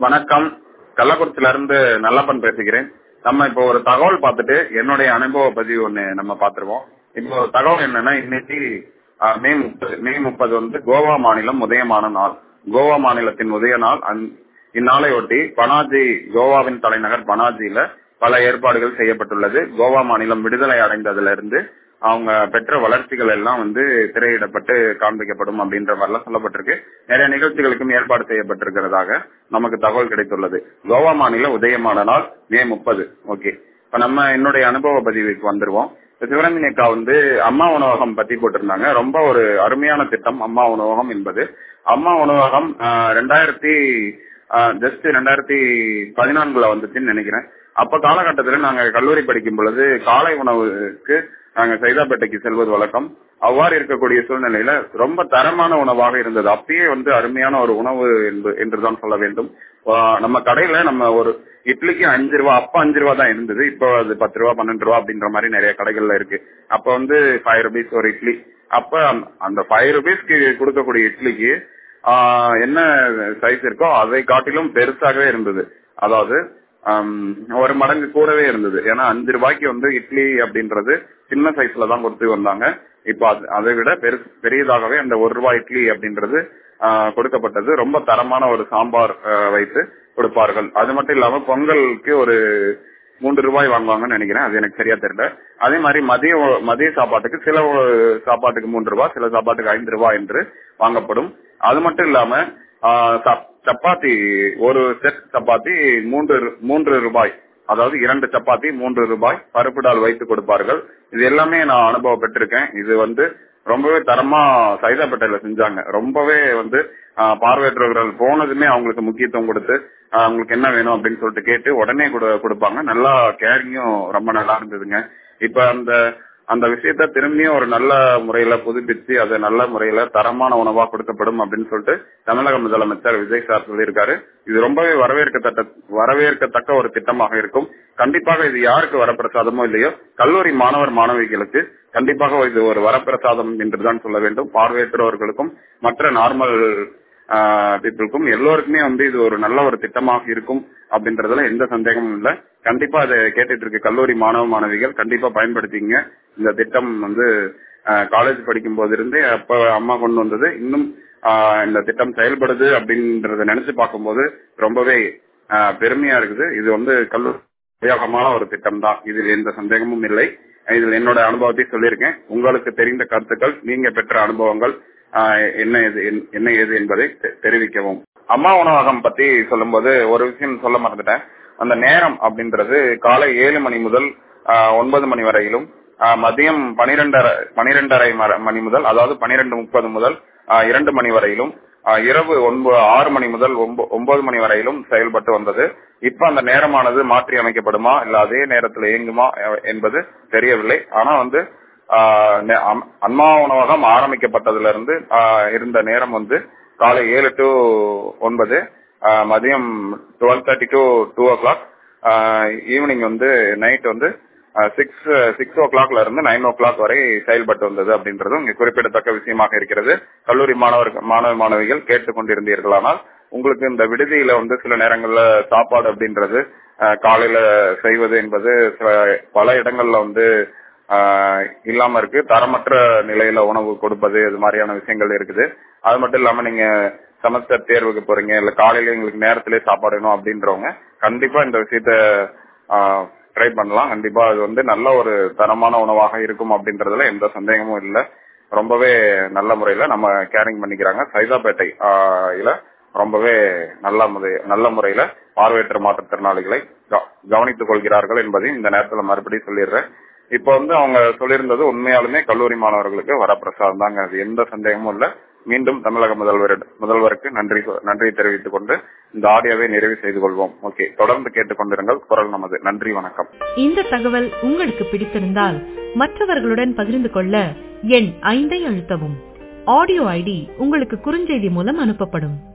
வணக்கம் கள்ளக்குறிச்சியில இருந்து நல்லப்பன் பேசுகிறேன் நம்ம இப்போ ஒரு தகவல் பார்த்துட்டு என்னுடைய அனுபவ பதிவு ஒண்ணு நம்ம பார்த்திருக்கோம் இப்போ தகவல் என்னன்னா இன்னைக்கு ஆஹ், மே முப்பது மே முப்பது வந்து கோவா மாநிலம் உதயமான நாள் கோவா மாநிலத்தின் உதய நாள் அந்- இந்நாளையொட்டி பனாஜி கோவாவின் தலைநகர் பனாஜியில பல ஏற்பாடுகள் செய்யப்பட்டுள்ளது கோவா மாநிலம் விடுதலை அடைந்ததுல இருந்து அவங்க பெற்ற வளர்ச்சிகள் எல்லாம் வந்து திரையிடப்பட்டு காண்பிக்கப்படும் அப்படின்ற மாதிரிலாம் சொல்லப்பட்டிருக்கு நிறைய நிகழ்ச்சிகளுக்கும் ஏற்பாடு செய்யப்பட்டிருக்கிறதாக நமக்கு தகவல் கிடைத்துள்ளது கோவா மாநில உதயமான நாள் மே முப்பது ஓகே இப்ப நம்ம என்னுடைய அனுபவ பதிவுக்கு வந்துருவோம் இப்ப சிவரஞ்சனி அக்கா வந்து அம்மா உணவகம் பத்தி போட்டிருந்தாங்க ரொம்ப ஒரு அருமையான திட்டம் அம்மா உணவகம் என்பது அம்மா உணவகம் ஆஹ், ரெண்டாயிரத்தி ஜஸ்ட் ரெண்டாயிரத்தி பதினான்குல வந்துச்சுன்னு நினைக்கிறேன் அப்ப காலகட்டத்துல நாங்க கல்லூரி படிக்கும் பொழுது காலை உணவுக்கு நாங்க சைதாப்பேட்டைக்கு செல்வது வழக்கம் அவ்வாறு இருக்கக்கூடிய சூழ்நிலையில ரொம்ப தரமான உணவாக இருந்தது அப்பயே வந்து அருமையான ஒரு உணவு என்று- என்றுதான் சொல்ல வேண்டும் ஆஹ் நம்ம கடையில நம்ம ஒரு இட்லிக்கு அஞ்சு ரூபா அப்ப அஞ்சு ரூபா தான் இருந்தது இப்போ அது பத்து ரூபா பன்னெண்டு ரூபா அப்படின்ற மாதிரி நிறைய கடைகள்ல இருக்கு அப்ப வந்து ஃபைவ் ருபீஸ் ஒரு இட்லி அப்ப அந்த- அந்த ஃபைவ் ருபீஸ்க்கு கொடுக்கக்கூடிய இட்லிக்கு ஆஹ் என்ன சைஸ் இருக்கோ அதை காட்டிலும் பெருசாகவே இருந்தது அதாவது ஆம், ஒரு மடங்கு கூடவே இருந்தது ஏன்னா அஞ்சு ரூபாய்க்கு வந்து இட்லி அப்படின்றது சின்ன சைஸ்ல தான் கொடுத்து வந்தாங்க இப்போ அது- அதை விட பெரு பெரியதாகவே அந்த ஒரு ரூபாய் இட்லி அப்படின்றது ஆஹ், கொடுக்கப்பட்டது ரொம்ப தரமான ஒரு சாம்பார் ஆஹ், வைத்து கொடுப்பார்கள் அது மட்டும் இல்லாம பொங்கலுக்கு ஒரு மூன்று ரூபாய் வாங்குவாங்கன்னு நினைக்கிறேன் அது எனக்கு சரியா தெரியல அதே மாதிரி மதிய உ- மதிய சாப்பாட்டுக்கு சில உ- சாப்பாட்டுக்கு மூன்று ரூபாய் சில சாப்பாட்டுக்கு ஐந்து ரூபாய் என்று வாங்கப்படும் அது மட்டும் இல்லாம ஆஹ், சப்- சப்பாத்தி ஒரு செட் சப்பாத்தி மூன்று ரு- மூன்று ரூபாய் அதாவது இரண்டு சப்பாத்தி மூன்று ரூபாய் பருப்பு டால் வைத்து கொடுப்பார்கள் இது எல்லாமே நான் அனுபவப்பட்டிருக்கேன் இது வந்து ரொம்பவே தரமா சைதாப்பேட்டையில செஞ்சாங்க ரொம்பவே வந்து ஆஹ், பார்வையற்றவர்கள் போனதுமே அவங்களுக்கு முக்கியத்துவம் கொடுத்து ஆஹ், அவங்களுக்கு என்ன வேணும் அப்படின்னு சொல்லிட்டு கேட்டு உடனே கொடு- கொடுப்பாங்க நல்லா கேரிங்கும் ரொம்ப நல்லா இருந்ததுங்க இப்ப அந்த அந்த விஷயத்த திரும்பியும் ஒரு நல்ல முறையில புதுப்பிச்சு அதை நல்ல முறையில தரமான உணவா கொடுக்கப்படும் அப்படின்னு சொல்லிட்டு தமிழக முதலமைச்சர் விஜய் சார் சொல்லியிருக்காரு இது ரொம்பவே வரவேற்கத்தக்க வரவேற்கத்தக்க ஒரு திட்டமாக இருக்கும் கண்டிப்பாக இது யாருக்கு வரப்பிரசாதமோ இல்லையோ கல்லூரி மாணவர் மாணவிகளுக்கு கண்டிப்பாக இது ஒரு வரப்பிரசாதம் என்றுதான் சொல்ல வேண்டும் பார்வையற்றவர்களுக்கும் மற்ற நார்மல் பீப்புளுக்கும் எல்லோருக்குமே வந்து இது ஒரு நல்ல ஒரு திட்டமாக இருக்கும் அப்படின்றதுல எந்த சந்தேகமும் இல்ல கண்டிப்பா அதை கேட்டுட்டு இருக்க கல்லூரி மாணவ மாணவிகள் கண்டிப்பா பயன்படுத்திங்க இந்த திட்டம் வந்து காலேஜ் படிக்கும் போதிருந்து அப்ப அம்மா கொண்டு வந்தது இன்னும் ஆஹ், இந்த திட்டம் செயல்படுது அப்படின்றத நினைச்சு பார்க்கும்போது ரொம்பவே ஆஹ், பெருமையா இருக்குது இது வந்து கல்லூரி உபயோகமான ஒரு திட்டம் தான் இதில் எந்த சந்தேகமும் இல்லை இதில் என்னோட அனுபவத்தை சொல்லியிருக்கேன் உங்களுக்கு தெரிந்த கருத்துக்கள் நீங்க பெற்ற அனுபவங்கள் ஆஹ், என்ன ஏது என்- என்ன ஏது என்பதை தெ- தெரிவிக்கவும் அம்மா உணவகம் பத்தி சொல்லும்போது ஒரு விஷயம் சொல்ல மறந்துட்டேன் அந்த நேரம் அப்படின்றது காலை ஏழு மணி முதல் ஆஹ், ஒன்பது மணி வரையிலும் ஆஹ், மதியம் பனிரெண்டரை பனிரெண்டரை மர- மணி முதல் அதாவது பனிரெண்டு முப்பது முதல் ஆஹ், இரண்டு மணி வரையிலும் ஆஹ், இரவு ஒன்பது ஆறு மணி முதல் ஒன்ப- ஒன்பது மணி வரையிலும் செயல்பட்டு வந்தது இப்ப அந்த நேரமானது மாற்றி அமைக்கப்படுமா இல்ல அதே நேரத்தில் இயங்குமா எ- என்பது தெரியவில்லை ஆனா வந்து ஆஹ், நெ- அம்- அம்மா உணவகம் ஆரம்பிக்கப்பட்டதுல இருந்து ஆஹ், இருந்த நேரம் வந்து காலை ஏழு டு ஒன்பது ஆஹ், மதியம் twelve thirty to two o'clock evening வந்து நைட் வந்து சிக்ஸ் சிக்ஸ் ஓ கிளாக்ல இருந்து நைன் ஓ கிளாக் வரை செயல்பட்டு வந்தது அப்படின்றதும் இங்க குறிப்பிடத்தக்க விஷயமாக இருக்கிறது கல்லூரி மாணவர் மாணவ மாணவிகள் கேட்டுக்கொண்டிருந்தீர்களானால் உங்களுக்கு இந்த விடுதியில வந்து சில நேரங்கள்ல சாப்பாடு அப்படின்றது ஆஹ், காலையில செய்வது என்பது சில பல இடங்கள்ல வந்து ஆஹ், இல்லாம இருக்கு தரமற்ற நிலையில உணவு கொடுப்பது இது மாதிரியான விஷயங்கள் இருக்குது அது மட்டும் இல்லாம நீங்க செமஸ்டர் தேர்வுக்கு போறீங்க இல்ல காலையில எங்களுக்கு நேரத்திலே சாப்பாடு வேணும் அப்படின்றவங்க கண்டிப்பா இந்த விஷயத்த ட்ரை பண்ணலாம் கண்டிப்பா அது வந்து நல்ல ஒரு தரமான உணவாக இருக்கும் அப்படின்றதுல எந்த சந்தேகமும் இல்ல ரொம்பவே நல்ல முறையில நம்ம கேரிங் பண்ணிக்கிறாங்க சைதாப்பேட்டை ஆஹ், இல ரொம்பவே நல்ல முறை நல்ல முறையில பார்வையற்ற மாற்றுத்திறனாளிகளை க- கவனித்துக் கொள்கிறார்கள் என்பதையும் இந்த நேரத்துல மறுபடியும் சொல்லிடுறேன் இப்ப வந்து அவங்க சொல்லியிருந்தது உண்மையாலுமே கல்லூரி மாணவர்களுக்கு வரப்பிரசாதம் தாங்க அது எந்த சந்தேகமும் இல்ல மீண்டும் தமிழக முதல்வர் முதல்வருக்கு நன்றி சொ- நன்றி தெரிவித்துக் கொண்டு இந்த ஆடியோவை நிறைவு செய்து கொள்வோம் ஓகே தொடர்ந்து கேட்டுக்கொண்டிருங்கள் குரல் நமது நன்றி வணக்கம் இந்த தகவல் உங்களுக்கு பிடித்திருந்தால் மற்றவர்களுடன் பகிர்ந்து கொள்ள எண் ஐந்தை அழுத்தவும் ஆடியோ ஐடி உங்களுக்கு குறுஞ்செய்தி மூலம் அனுப்பப்படும்